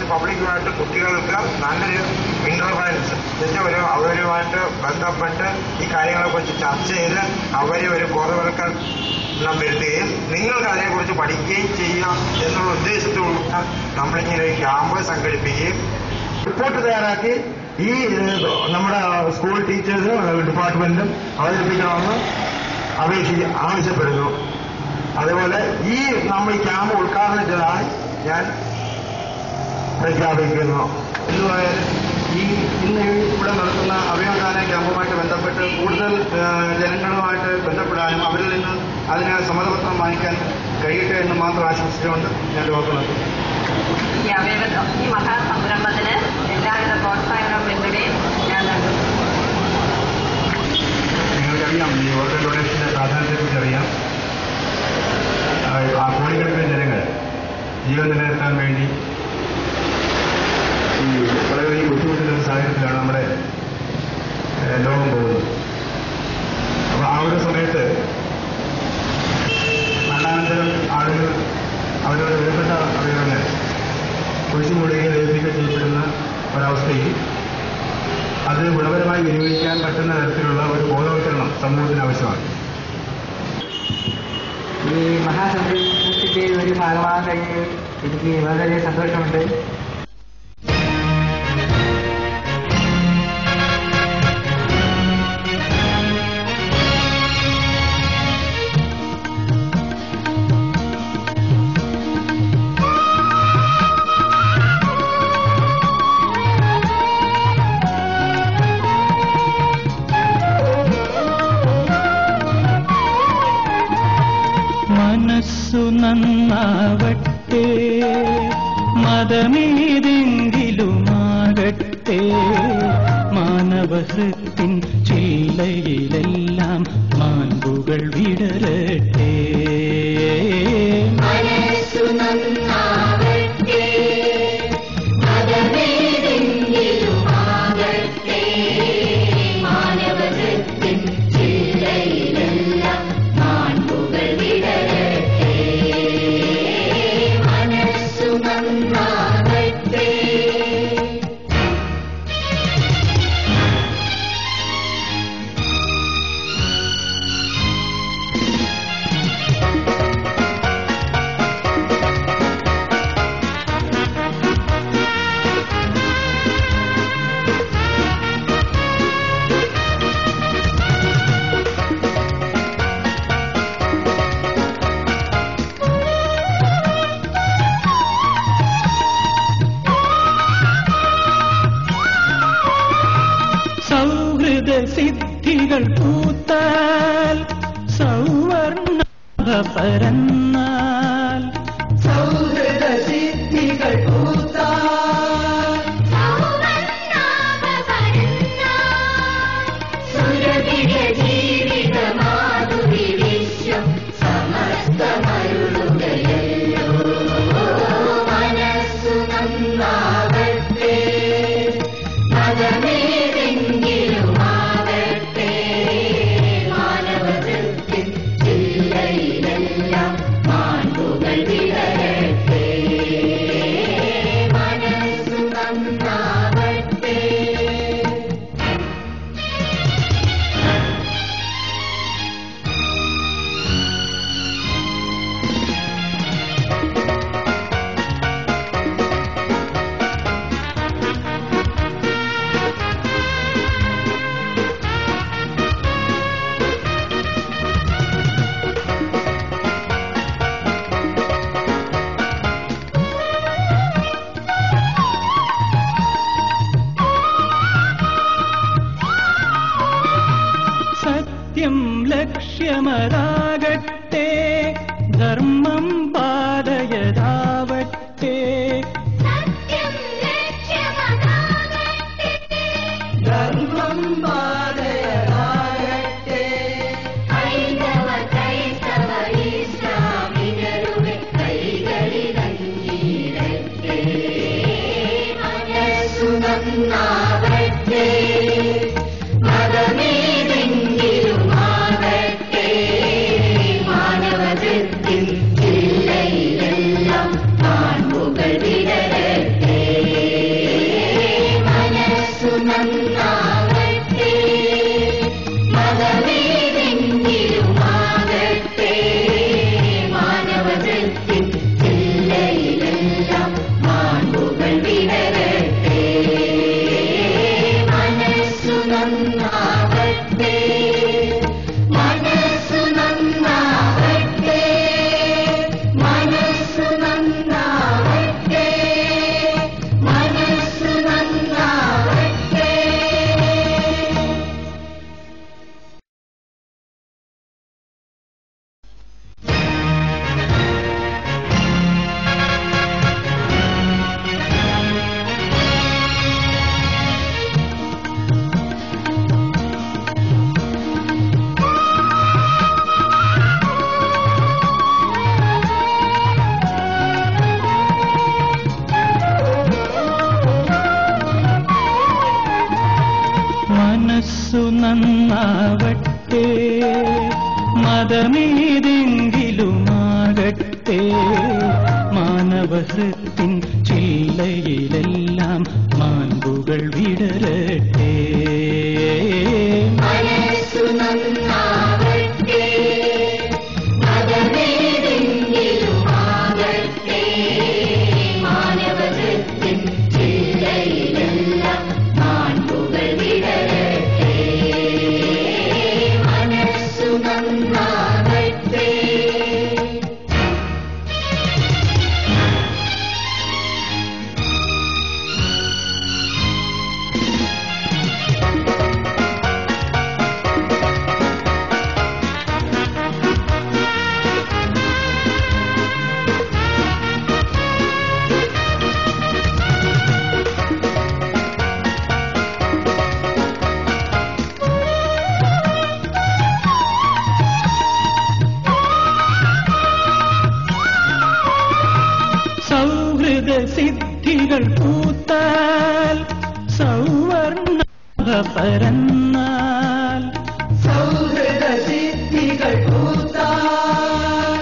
പബ്ലിക്കുമായിട്ട് കുട്ടികൾക്ക് നല്ലൊരു ഇന്റർഫറൻസ് എന്നുവെച്ചാൽ ഒരു അവരുമായിട്ട് ബന്ധപ്പെട്ട് ഈ കാര്യങ്ങളെ കുറിച്ച് ചർച്ച ചെയ്ത് അവരെ ഒരു ബോധവൽക്കരണം വരുത്തുകയും നിങ്ങൾക്ക് അതിനെക്കുറിച്ച് പഠിക്കുകയും ചെയ്യുക എന്നുള്ള ഉദ്ദേശത്തോടുള്ള നമ്മളിങ്ങനെ ഒരു ക്യാമ്പ് സംഘടിപ്പിക്കുകയും റിപ്പോർട്ട് തയ്യാറാക്കി ഈ ഏഹ്, നമ്മുടെ സ്കൂൾ ടീച്ചേഴ്സും ഡിപ്പാർട്ട്മെന്റും അവതരിപ്പിക്കണമെന്ന് അപേക്ഷി ആവശ്യപ്പെടുന്നു അതുപോലെ ഈ നമ്മൾ ഈ ക്യാമ്പ് ഉദ്ഘാടനം ചെയ്തതായി ഞാൻ പ്രഖ്യാപിക്കുന്നു എന്തുവായാലും ഈ ഇന്ന് ഇവിടെ നടത്തുന്ന അവയവദാന ക്യാമ്പുമായിട്ട് ബന്ധപ്പെട്ട് കൂടുതൽ ആ, ജനങ്ങളുമായിട്ട് ബന്ധപ്പെടാനും അവരിൽ നിന്ന് അതിന് സമ്മതപത്രം വാങ്ങിക്കാൻ കഴിയട്ടെ എന്ന് മാത്രം ആശംസിച്ചുകൊണ്ട് ഞാൻ വാക്കുകൾ ഈ അവയവ ഈ മഹാസംരംഭത്തിന് എല്ലാവിധ പ്രോത്സാഹനവും പിന്തുണയും ഞാൻ നൽകുന്നു നിങ്ങൾക്കറിയാം ഈ ഓർഗൻ ഡൊണേഷന്റെ പ്രാധാന്യത്തെക്കുറിച്ച് അറിയാം ആ, ആ കോടിക്കണക്കിന് ജനങ്ങൾ ജീവൻ നിലനിർത്താൻ വേണ്ടി ഈ വളരെ ഈ ബുദ്ധിമുട്ടുന്ന സാഹചര്യത്തിലാണ് നമ്മുടെ ഏഹ്, ലോകം പോകുന്നത് അപ്പൊ ആ ഒരു സമയത്ത് മരണാനന്തരം ആളുകൾ അവരുടെ വിലപ്പെട്ട അവയവങ്ങൾ കുഴിച്ചുമൂടുകയും ലയിപ്പിക്കുകയും ചെയ്യപ്പെടുന്ന ഒരവസ്ഥയിൽ അത് ഗുണപരമായി വിനിയോഗിക്കാൻ പറ്റുന്ന തരത്തിലുള്ള ഒരു ബോധവൽക്കരണം സമൂഹത്തിന് ആവശ്യമാണ് ഈ മഹാസംരംഭത്തിന്റെ ഒരു ഭാഗമാകാൻ കഴിഞ്ഞ് എനിക്ക് വളരെ സന്തോഷമുണ്ട് മനസ്സു നന്നാവട്ടെ മതമേതെങ്കിലുമാകട്ടെ മാനവഹൃത്തിൻ ചില്ലയിലെല്ലാം മാൻപുകൾ വിടരട്ടെ മനസ്സു നന്നാവട്ടെ മതമേതെങ്കിലുമാകട്ടെ മാനവകത്തിൻ ചില്ലയിലെല്ലാം മാൺപുകൾ വിടരട്ടെ മനസ്സു നന്നാവട്ടെ സൗഹൃദ സിദ്ധികൾ പൂത്താൽ സൗവർണ പരന്നാൽ സൗഹൃദ സിദ്ധികൾ സുരഭിര ജീവിത മാധുരി വിശ്വം സമസ്തമരുളുകയല്ലോ മനസ്സു നന്നാവട്ടെ മതമേതെങ്കിലുമാവട്ടെ മാനവകൃത്തിൻ ജില്ലയിലെല്ലാം മാൺപുകൾ വിടരട്ടെ മനസ്സു നന്നാവട്ടെ സത്യം ലക്ഷ്യമതാകട്ടെ ധർമ്മം പാതയതാവട്ടെ സത്യം ലക്ഷ്യമതാകട്ടെ ധർമ്മം പാതയതാകട്ടെ ഹൈന്ദവ ക്രൈസ്തവ ഇസ്ലാമിനരുടെ കൈകളിലഞ്ഞിടട്ടെ മനസ്സു നന്നാവട്ടെ മതമേതെങ്കിലുമാകട്ടെ മാനവകൃത്തിൻ ജില്ലയിലെല്ലാം മതമേതെങ്കിലുമാകട്ടെ മാനവഹൃത്തിൻ ചില്ലയിലെല്ലാം മാൻപുകൾ വിടരട്ടെ മനസ്സു നന്നാവട്ടെ മതമേതെങ്കിലുമാകട്ടെ മാനവകൃത്തിൻ ചില്ലയിലെല്ലാം മാൺപുകൾ വിടരട്ടെ മനസ്സു നന്നാവട്ടെ സൗഹൃദ സിദ്ധികൾ പൂത്താൽ സൗവർണ പരന്നാൽ സൗഹൃദ സിദ്ധികൾ പൂത്താൽ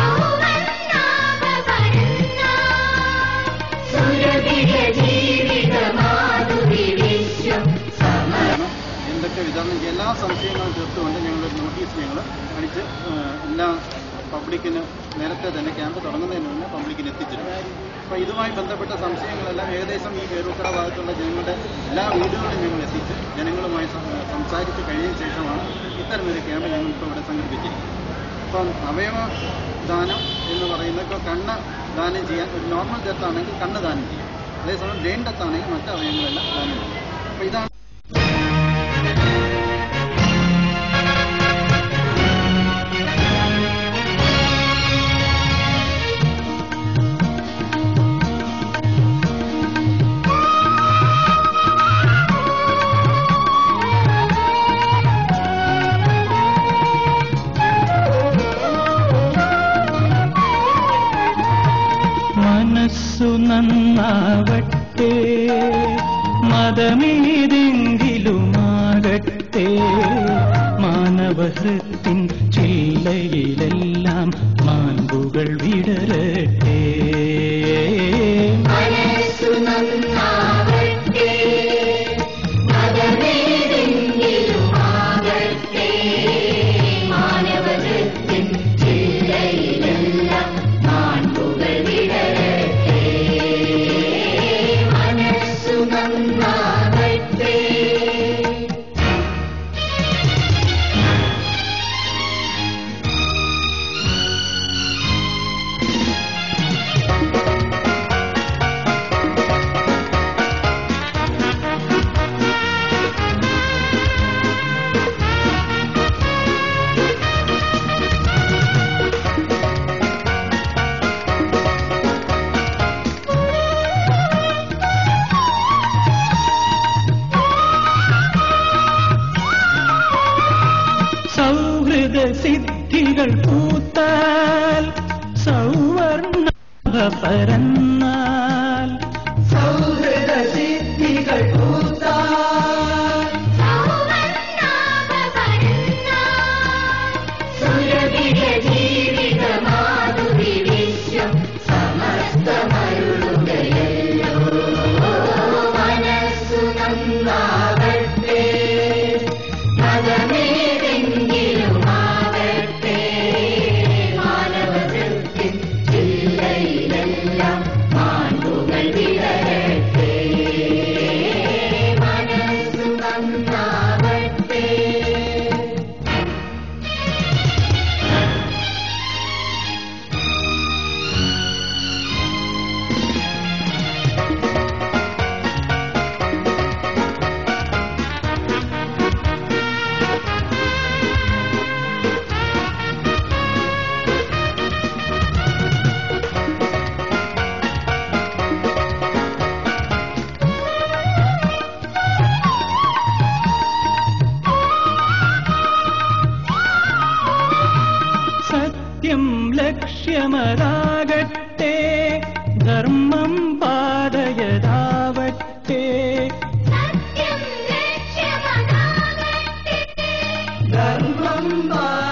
സുരഭിര ജീവിത മാധുരി വിശ്വം സമരം എന്തൊക്കെ വിതരണം ചെയ്യുക എല്ലാ സംശയങ്ങളും തീർത്തുകൊണ്ട് ഞങ്ങളൊരു നോട്ടീസ് ഞങ്ങൾ അടിച്ച് ഏഹ്, എല്ലാ പബ്ലിക്കിന് നേരത്തെ തന്നെ ക്യാമ്പ് തുടങ്ങുന്നതിന് മുന്നേ പബ്ലിക്കിന് എത്തിച്ചിരുന്നു അപ്പോൾ ഇതുമായി ബന്ധപ്പെട്ട സംശയങ്ങളെല്ലാം ഏകദേശം ഈ പേരൂക്കട ഭാഗത്തുള്ള ജനങ്ങളുടെ എല്ലാ വീടുകളിലും ഞങ്ങൾ എത്തിച്ച് ജനങ്ങളുമായി സം- സംസാരിച്ച് കഴിഞ്ഞ ശേഷമാണ് ഇത്തരമൊരു ക്യാമ്പ് ഞങ്ങൾ ഇപ്പോൾ ഇവിടെ സംഘടിപ്പിച്ചിരിക്കുന്നത് ഇപ്പം അവയവ ദാനം എന്ന് പറയുന്നത് ഇപ്പോൾ കണ്ണ് ദാനം ചെയ്യാൻ ഒരു നോർമൽ ഡെത്ത് ആണെങ്കിൽ കണ്ണ് ദാനം ചെയ്യാം അതേസമയം ബ്രെയിൻ ഡെത്ത് ആണെങ്കിൽ മറ്റ് അവയവങ്ങളെല്ലാം ദാനം ചെയ്യും അപ്പോൾ ഇതാണ് മനസ്സു നന്നാവട്ടെ മതമേതെങ്കിലുമാകട്ടെ മാനവഹൃത്തിൻ ചില്ലയിലെല്ലാം മാൻപുകൾ വിടരട്ടെ മനസ്സു നന്നാവട്ടെ മതമേതെങ്കിലുമാകട്ടെ മാനവകൃത്തിൻ ചില്ലയിലെല്ലാം മാൺപുകൾ വിടരട്ടെ മനസ്സു നന്നാവട്ടെ സൗഹൃദ സിദ്ധികൾ പൂത്താൽ സൗവർണ പരന്നാൽ സൗഹൃദ സിദ്ധികൾ പൂത്താൽ സുരഭിര ജീവിത മാധുരി വിശ്വം സമസ്തമരുളുകയല്ലോ മനസ്സു നന്നാവട്ടെ മതമേതെങ്കിലുമാവട്ടെ മാനവകൃത്തിൻ ജില്ലയിലെല്ലാം മാണ്ടുകൾ വിടരട്ടെ മനസ്സു നന്നാവട്ടെ സത്യം ലക്ഷ്യമതാകട്ടെ ധർമ്മം പാതയതാവട്ടെ സത്യം ലക്ഷ്യമതാകട്ടെ ധർമ്മം പാ